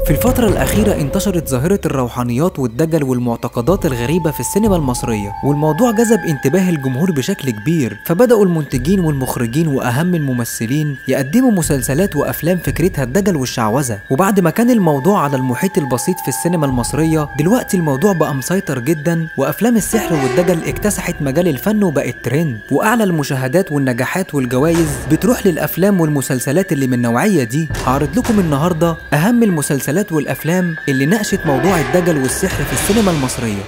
في الفترة الأخيرة انتشرت ظاهرة الروحانيات والدجل والمعتقدات الغريبة في السينما المصرية والموضوع جذب انتباه الجمهور بشكل كبير فبدأوا المنتجين والمخرجين وأهم الممثلين يقدموا مسلسلات وأفلام فكرتها الدجل والشعوذة وبعد ما كان الموضوع على المحيط البسيط في السينما المصرية دلوقتي الموضوع بقى مسيطر جدا وأفلام السحر والدجل اكتسحت مجال الفن وبقت ترند وأعلى المشاهدات والنجاحات والجوائز بتروح للأفلام والمسلسلات اللي من النوعية دي هعرض لكم النهاردة أهم المسلسلات والأفلام اللي ناقشت موضوع الدجل والسحر في السينما المصرية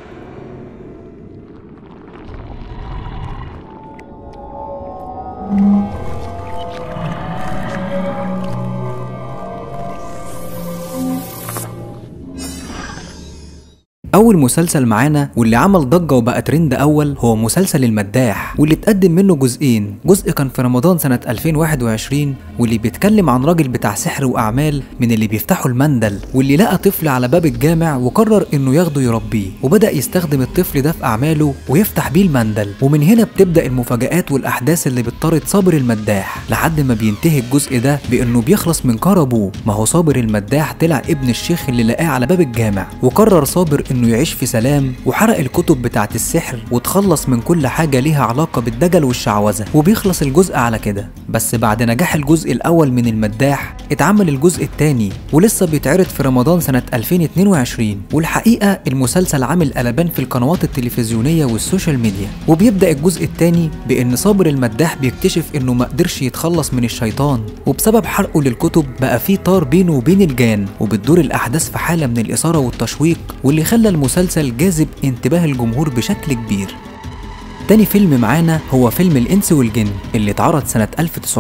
أول مسلسل معانا واللي عمل ضجة وبقى ترند أول هو مسلسل المداح واللي اتقدم منه جزئين جزء كان في رمضان سنة 2021 واللي بيتكلم عن راجل بتاع سحر وأعمال من اللي بيفتحوا المندل واللي لقى طفل على باب الجامع وقرر إنه ياخده يربيه وبدأ يستخدم الطفل ده في أعماله ويفتح بيه المندل ومن هنا بتبدأ المفاجآت والأحداث اللي بتطارد صابر المداح لحد ما بينتهي الجزء ده بإنه بيخلص من كار أبوه ما هو صابر المداح طلع ابن الشيخ اللي لقاه على باب الجامع وقرر صابر إنه يعيش في سلام وحرق الكتب بتاعت السحر وتخلص من كل حاجة ليها علاقة بالدجل والشعوذة وبيخلص الجزء على كده بس بعد نجاح الجزء الأول من المداح اتعمل الجزء الثاني ولسه بيتعرض في رمضان سنة 2022 والحقيقة المسلسل عامل قلبان في القنوات التلفزيونية والسوشيال ميديا وبيبدأ الجزء الثاني بإن صابر المداح بيكتشف إنه ما قدرش يتخلص من الشيطان وبسبب حرقه للكتب بقى في طار بينه وبين الجان وبتدور الأحداث في حالة من الإثارة والتشويق واللي خلى المسلسل جاذب انتباه الجمهور بشكل كبير تاني فيلم معانا هو فيلم الإنس والجن اللي اتعرض سنة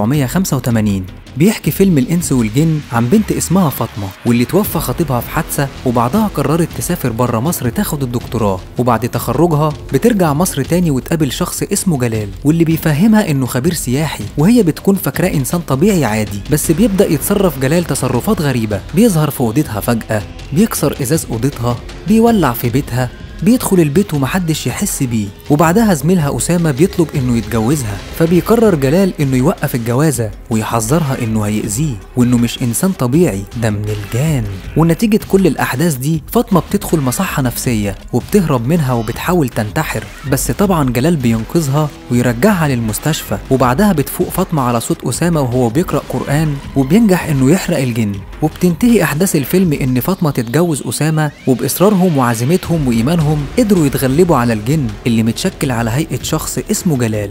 1985 بيحكي فيلم الإنس والجن عن بنت اسمها فاطمة واللي توفى خطيبها في حادثة وبعدها قررت تسافر بره مصر تاخد الدكتوراه وبعد تخرجها بترجع مصر تاني وتقابل شخص اسمه جلال واللي بيفهمها إنه خبير سياحي وهي بتكون فاكراه إنسان طبيعي عادي بس بيبدأ يتصرف جلال تصرفات غريبة بيظهر في أوضتها فجأة بيكسر إزاز أوضتها بيولع في بيتها بيدخل البيت ومحدش يحس بيه وبعدها زميلها أسامة بيطلب إنه يتجوزها فبيقرر جلال إنه يوقف الجوازة ويحذرها إنه هيأذيه وإنه مش إنسان طبيعي ده من الجان ونتيجة كل الأحداث دي فاطمة بتدخل مصحة نفسية وبتهرب منها وبتحاول تنتحر بس طبعا جلال بينقذها ويرجعها للمستشفى وبعدها بتفوق فاطمة على صوت أسامة وهو بيقرأ قرآن وبينجح إنه يحرق الجن وبتنتهي أحداث الفيلم إن فاطمة تتجوز أسامة وبإصرارهم وعزيمتهم وإيمانهم قدروا يتغلبوا على الجن اللي متشكل على هيئة شخص اسمه جلال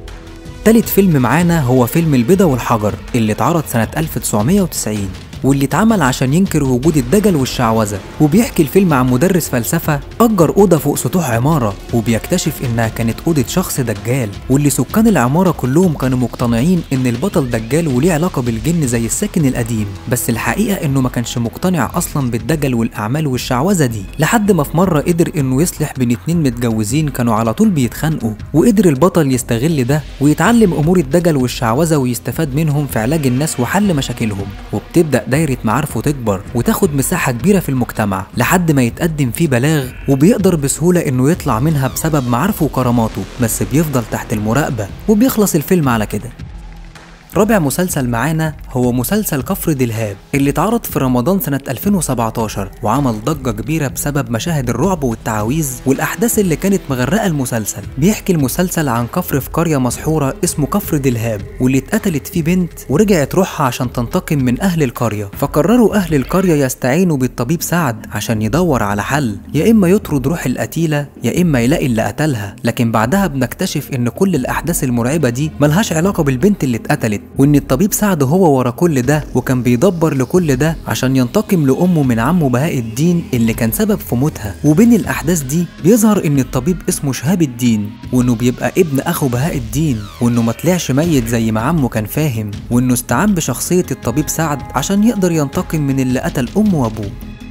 تالت فيلم معانا هو فيلم البيضة والحجر اللي اتعرض سنة 1990 واللي اتعمل عشان ينكر وجود الدجل والشعوذة وبيحكي الفيلم عن مدرس فلسفة أجر أوضة فوق سطوح عمارة وبيكتشف إنها كانت أوضة شخص دجال واللي سكان العمارة كلهم كانوا مقتنعين إن البطل دجال وليه علاقة بالجن زي الساكن القديم بس الحقيقة إنه ما كانش مقتنع أصلا بالدجل والأعمال والشعوذة دي لحد ما في مرة قدر إنه يصلح بين اتنين متجوزين كانوا على طول بيتخانقوا وقدر البطل يستغل ده ويتعلم أمور الدجل والشعوذة ويستفاد منهم في علاج الناس وحل مشاكلهم وبتبدأ دايرة معارفه تكبر وتاخد مساحة كبيرة في المجتمع لحد ما يتقدم فيه بلاغ وبيقدر بسهولة إنه يطلع منها بسبب معارفه وكراماته بس بيفضل تحت المراقبة وبيخلص الفيلم على كده رابع مسلسل معانا هو مسلسل كفر دلهاب اللي اتعرض في رمضان سنة 2017 وعمل ضجة كبيرة بسبب مشاهد الرعب والتعاويذ والأحداث اللي كانت مغرقة المسلسل بيحكي المسلسل عن كفر في قرية مسحورة اسمه كفر دلهاب واللي اتقتلت فيه بنت ورجعت روحها عشان تنتقم من أهل القرية فقرروا أهل القرية يستعينوا بالطبيب سعد عشان يدور على حل يا إما يطرد روح القتيلة يا إما يلاقي اللي قتلها لكن بعدها بنكتشف إن كل الأحداث المرعبة دي ملهاش علاقة بالبنت اللي اتقتلت وإن الطبيب سعد هو ورا كل ده وكان بيدبر لكل ده عشان ينتقم لأمه من عمه بهاء الدين اللي كان سبب في موتها وبين الأحداث دي بيظهر إن الطبيب اسمه شهاب الدين وإنه بيبقى ابن أخو بهاء الدين وإنه ما طلعش ميت زي ما عمه كان فاهم وإنه استعان بشخصية الطبيب سعد عشان يقدر ينتقم من اللي قتل أمه وأبوه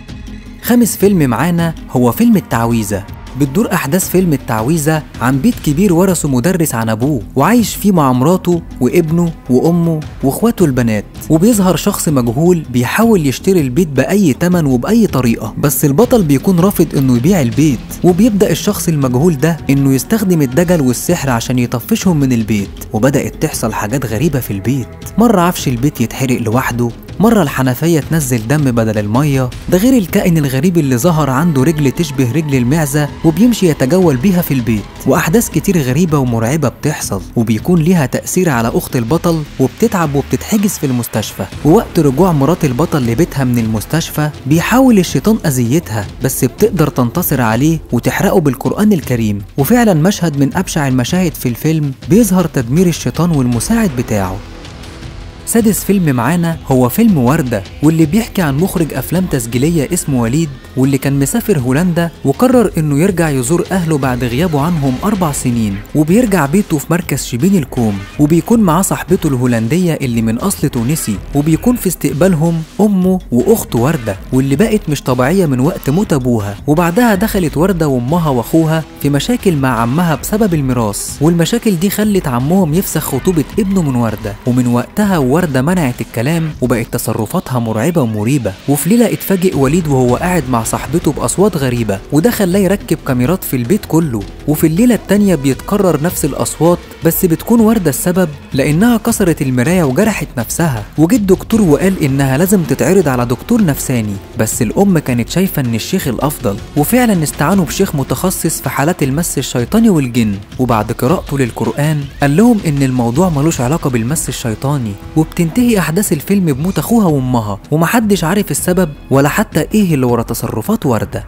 خامس فيلم معانا هو فيلم التعويذة بتدور أحداث فيلم التعويذة عن بيت كبير ورثه مدرس عن أبوه وعايش فيه مع مراته وابنه وأمه وإخواته البنات وبيظهر شخص مجهول بيحاول يشتري البيت بأي تمن وبأي طريقة بس البطل بيكون رافض إنه يبيع البيت وبيبدأ الشخص المجهول ده إنه يستخدم الدجل والسحر عشان يطفشهم من البيت وبدأت تحصل حاجات غريبة في البيت مرة عفش البيت يتحرق لوحده مرة الحنفية تنزل دم بدل المية ده غير الكائن الغريب اللي ظهر عنده رجل تشبه رجل المعزة وبيمشي يتجول بيها في البيت وأحداث كتير غريبة ومرعبة بتحصل وبيكون ليها تأثير على أخت البطل وبتتعب وبتتحجز في المستشفى ووقت رجوع مرات البطل لبيتها من المستشفى بيحاول الشيطان أذيتها بس بتقدر تنتصر عليه وتحرقه بالقرآن الكريم وفعلا مشهد من أبشع المشاهد في الفيلم بيظهر تدمير الشيطان والمساعد بتاعه سادس فيلم معانا هو فيلم وردة واللي بيحكي عن مخرج أفلام تسجيلية اسمه وليد واللي كان مسافر هولندا وقرر إنه يرجع يزور أهله بعد غيابه عنهم أربع سنين وبيرجع بيته في مركز شبين الكوم وبيكون معاه صاحبته الهولندية اللي من أصل تونسي وبيكون في استقبالهم أمه وأخته وردة واللي بقت مش طبيعية من وقت موت أبوها وبعدها دخلت وردة وأمها وأخوها في مشاكل مع عمها بسبب الميراث والمشاكل دي خلت عمهم يفسخ خطوبة ابنه من وردة ومن وقتها وردة منعت الكلام وبقت تصرفاتها مرعبة ومريبة وفي ليلة اتفاجئ وليد وهو قاعد مع صاحبته بأصوات غريبة وده خلاه يركب كاميرات في البيت كله وفي الليلة التانية بيتكرر نفس الأصوات بس بتكون وردة السبب لأنها كسرت المراية وجرحت نفسها وجه الدكتور وقال إنها لازم تتعرض على دكتور نفساني بس الأم كانت شايفة إن الشيخ الأفضل وفعلا استعانوا بشيخ متخصص في حالات المس الشيطاني والجن وبعد قراءته للقرآن قال لهم إن الموضوع ملوش علاقة بالمس الشيطاني وبتنتهي أحداث الفيلم بموت أخوها وأمها ومحدش عارف السبب ولا حتى إيه اللي ورا تصرفات وردة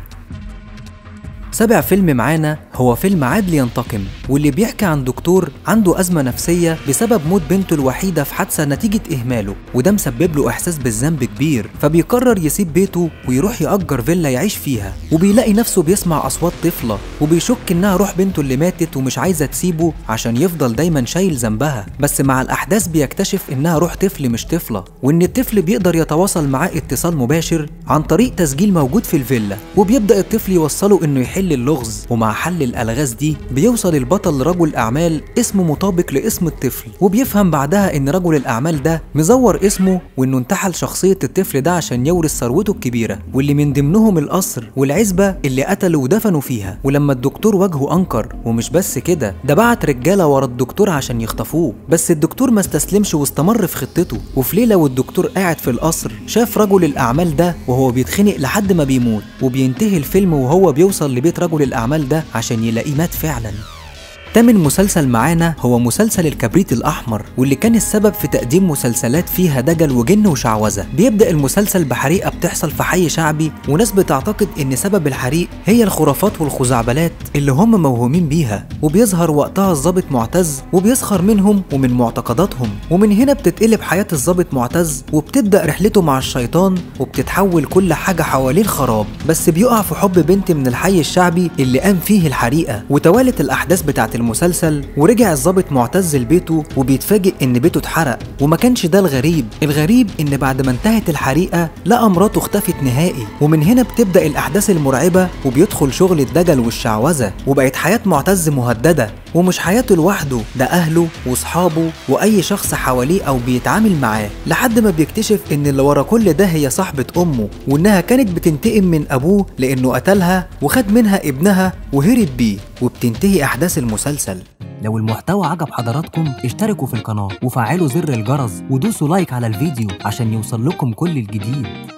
سابع فيلم معانا هو فيلم عادل ينتقم واللي بيحكي عن دكتور عنده أزمة نفسية بسبب موت بنته الوحيدة في حادثة نتيجة إهماله وده مسبب له إحساس بالذنب كبير فبيقرر يسيب بيته ويروح يأجر فيلا يعيش فيها وبيلاقي نفسه بيسمع أصوات طفلة وبيشك إنها روح بنته اللي ماتت ومش عايزة تسيبه عشان يفضل دايما شايل ذنبها بس مع الأحداث بيكتشف إنها روح طفل مش طفلة وإن الطفل بيقدر يتواصل معاه اتصال مباشر عن طريق تسجيل موجود في الفيلا وبيبدأ الطفل يوصله إنه يحل اللغز ومع حل الألغاز دي بيوصل البطل لرجل أعمال اسمه مطابق لاسم الطفل وبيفهم بعدها إن رجل الأعمال ده مزور اسمه وإنه انتحل شخصية الطفل ده عشان يورث ثروته الكبيرة واللي من ضمنهم القصر والعزبة اللي قتلوا ودفنوا فيها ولما الدكتور واجهه أنكر ومش بس كده ده بعت رجالة ورا الدكتور عشان يخطفوه بس الدكتور ما استسلمش واستمر في خطته وفي ليلة والدكتور قاعد في القصر شاف رجل الأعمال ده وهو بيتخنق لحد ما بيموت وبينتهي الفيلم وهو بيوصل لبيت رجل الأعمال ده عشان يلاقيه مات فعلا تامن مسلسل معانا هو مسلسل الكبريت الأحمر واللي كان السبب في تقديم مسلسلات فيها دجل وجن وشعوذة بيبدأ المسلسل بحريقة بتحصل في حي شعبي وناس بتعتقد إن سبب الحريق هي الخرافات والخزعبلات اللي هم موهومين بيها وبيظهر وقتها الضابط معتز وبيسخر منهم ومن معتقداتهم ومن هنا بتتقلب حياة الضابط معتز وبتبدأ رحلته مع الشيطان وبتتحول كل حاجة حواليه الخراب بس بيقع في حب بنت من الحي الشعبي اللي قام فيه الحريقة وتوالت الأحداث بتاعت المسلسل ورجع الضابط معتز لبيته وبيتفاجئ ان بيته اتحرق وما كانش ده الغريب الغريب ان بعد ما انتهت الحريقه لقى مراته اختفت نهائي ومن هنا بتبدا الاحداث المرعبه وبيدخل شغل الدجل والشعوذه وبقت حياه معتز مهدده ومش حياته لوحده ده اهله واصحابه واي شخص حواليه او بيتعامل معاه لحد ما بيكتشف ان اللي ورا كل ده هي صاحبه امه وانها كانت بتنتقم من ابوه لانه قتلها وخد منها ابنها وهرب بيه وبتنتهي احداث المسلسل لو المحتوى عجب حضراتكم اشتركوا في القناة وفعلوا زر الجرس ودوسوا لايك على الفيديو عشان يوصل لكم كل الجديد